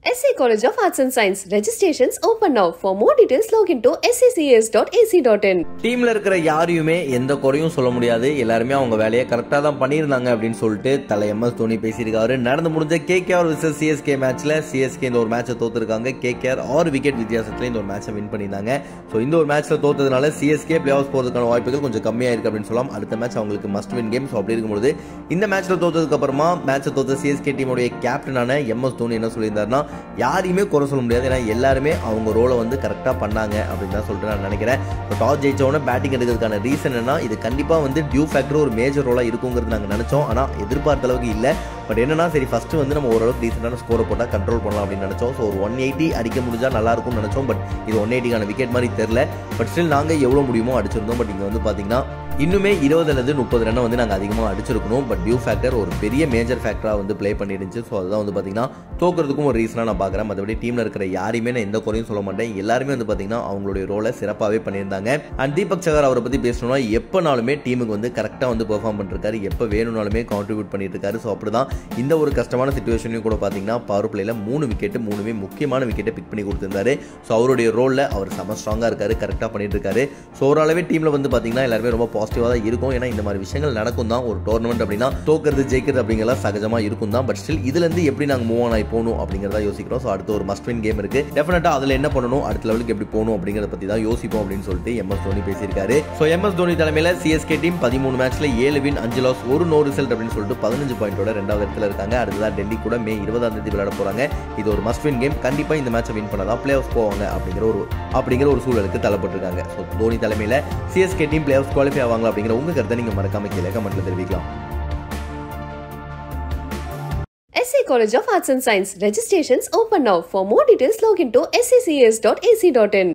SA College of Arts and Science. Registrations open now. For more details, log into sacas.ac.in. டீம்ல இருக்கிற யாரையுமே எந்த குறையும் சொல்ல முடியாது எல்லாருமே அவங்க வேலையை கரெக்டாக தான் பண்ணியிருந்தாங்க அப்படின்னு சொல்லிட்டு தலை எம்எஸ் தோனி பேசியிருக்காரு நடந்து முடிஞ்ச கேகேஆர் விசஸ் சிஎஸ்கே மேட்ச்ல சிஎஸ்கே இந்த ஒரு மேட்சை தோத்துருக்காங்க கேகேஆர் ஆறு விக்கெட் வித்தியாசத்துல இந்த ஒரு மேட்சை வின் பண்ணியிருந்தாங்க ஸோ இந்த ஒரு மேட்ச்ல தோத்ததுனால சிஎஸ்கே பிளே ஆஃப் போறதுக்கான வாய்ப்புகள் கொஞ்சம் கம்மியாக இருக்கு அப்படின்னு சொல்லலாம் அடுத்த மேட்ச் அவங்களுக்கு மஸ்ட் வின் கேம் ஸோ அப்படி இருக்கும்போது இந்த மேட்ச்ல தோத்ததுக்கு அப்புறமா மேட்சை தோத்த சிஎஸ்கே டீமுடைய கேப்டனான எம்எஸ் தோனி என்ன சொல்லியிருந்தாருன்னா யாரையுமே குறை சொல்ல முடியாது ஏன்னா எல்லாருமே அவங்க ரோலை வந்து கரெக்டாக பண்ணாங்க அப்படின்னு தான் சொல்லிட்டு நான் நினைக்கிறேன் இப்போ டாஸ் ஜெயிச்சவொடனே பேட்டிங் எடுக்கிறதுக்கான ரீசன் என்ன இது கண்டிப்பாக வந்து டியூ ஃபேக்டர் ஒரு மேஜர் ரோலாக இருக்குங்கிறது நாங்கள் நினச்சோம் ஆனால் எதிர்பார்த்த அளவுக்கு இல்லை பட் என்னன்னா சரி ஃபர்ஸ்ட் வந்து நம்ம ஓரளவுக்கு டீசெண்டான ஸ்கோரை போட்டால் கண்ட்ரோல் பண்ணலாம் அப்படின்னு நினச்சோம் ஸோ ஒரு ஒன் எயிட்டி அடிக்க முடிஞ்சா நல்லா இருக்கும்னு நினச்சோம் பட் இது ஒன் எயிட்டிக்கான விக்கெட் மாதிரி தெரில பட் ஸ்டில் நாங்கள் எவ்வளோ முடியுமோ அடிச்சிருந்தோம் பட் இங்கே வந்து பார்த்தீங்கன்னா இன்னுமே இருபது அல்லது முப்பது ரன்னை வந்து நாங்கள் அதிகமாக அடிச்சிருக்கணும் பட் டியூ ஃபேக்டர் ஒரு பெரிய மேஜர் ஃபேக்டராக வந்து ப்ளே பண்ணிருந்துச்சு ஸோ அதுதான் வந்து பார்த்தீங்கன்னா தோக்குறதுக்கும் ஒரு ரீசனாக நான் பார்க்குறேன் மற்றபடி டீமில் இருக்கிற யாரையுமே நான் எந்த குறையும் சொல்ல மாட்டேன் எல்லாருமே வந்து பார்த்தீங்கன்னா அவங்களுடைய ரோலை சிறப்பாகவே பண்ணியிருந்தாங்க அண்ட் தீபக் சகர் அவரை பற்றி பேசணும்னா எப்போனாலுமே டீமுக்கு வந்து கரெக்டாக வந்து பெர்ஃபார்ம் பண்ணிருக்காரு எப்போ வேணும்னாலுமே கான்ட்ரிபியூட் பண்ணிட்டு இருக்காரு ஸோ அப்படி தான் இந்த ஒரு கஷ்டமான சுச்சுவேஷனையும் கூட பார்த்தீங்கன்னா பவர் பிளேயில் மூணு விக்கெட்டு மூணுமே முக்கியமான விக்கெட்டை பிக் பண்ணி கொடுத்திருந்தாரு ஸோ அவருடைய ரோலில் அவர் செம ஸ்ட்ராங்காக இருக்காரு கரெக்டாக பண்ணிட்டு இருக்காரு ஸோ ஓரளவே டீமில் வந்து பார்த்தீங்கன்னா எல்லாருமே ரொம்ப பாசிட்டிவாக தான் இருக்கும் ஏன்னா இந்த மாதிரி விஷயங்கள் நடக்கும் தான் ஒரு டோர்னமெண்ட் அப்படின்னா தோக்கிறது ஜெயிக்கிறது அப்படிங்கிறதா சகஜமாக இருக்கும் தான் பட் ஸ்டில் இதுலேருந்து எப்படி நாங்கள் மூவ் ஆன் ஆகி போகணும் அப்படிங்கிறத யோசிக்கிறோம் ஸோ அடுத்து ஒரு மஸ்ட் வின் கேம் இருக்கு டெஃபினட்டாக அதில் என்ன பண்ணணும் அடுத்த லெவலுக்கு எப்படி போகணும் அப்படிங்கிறத பற்றி தான் யோசிப்போம் அப்படின்னு சொல்லிட்டு எம்எஸ் தோனி பேசியிருக்காரு ஸோ எம்எஸ் தோனி தலைமையில் சிஎஸ்கே டீம் பதிமூணு மேட்ச்ல ஏழு வின் அஞ்சு லாஸ் ஒரு நோ ரிசல்ட் அப்படின்னு சொல்லிட்டு பதினஞ்சு பாயிண்டோட ரெண்டாவது இடத்துல இருக்காங்க அடுத்ததான் டெல்லி கூட மே இருபதாம் தேதி விளையாட போறாங்க இது ஒரு மஸ்ட் வின் கேம் கண்டிப்பாக இந்த மேட்சை வின் பண்ணதான் பிளே ஆஃப் போவாங்க அப்படிங்கிற ஒரு அப்படிங்கிற ஒரு சூழலுக்கு தள்ளப்பட்டிருக்காங்க ஸோ தோனி தலைமையில் CSK team play off qualify ஆவாங்க அப்படிங்கிற உங்க கருத்தை நீங்க மறக்காம கீழே கமெண்ட்ல தெரிவிக்கலாம் SA College of Arts and Science. Registrations open now. For more details, log into sacas.ac.in.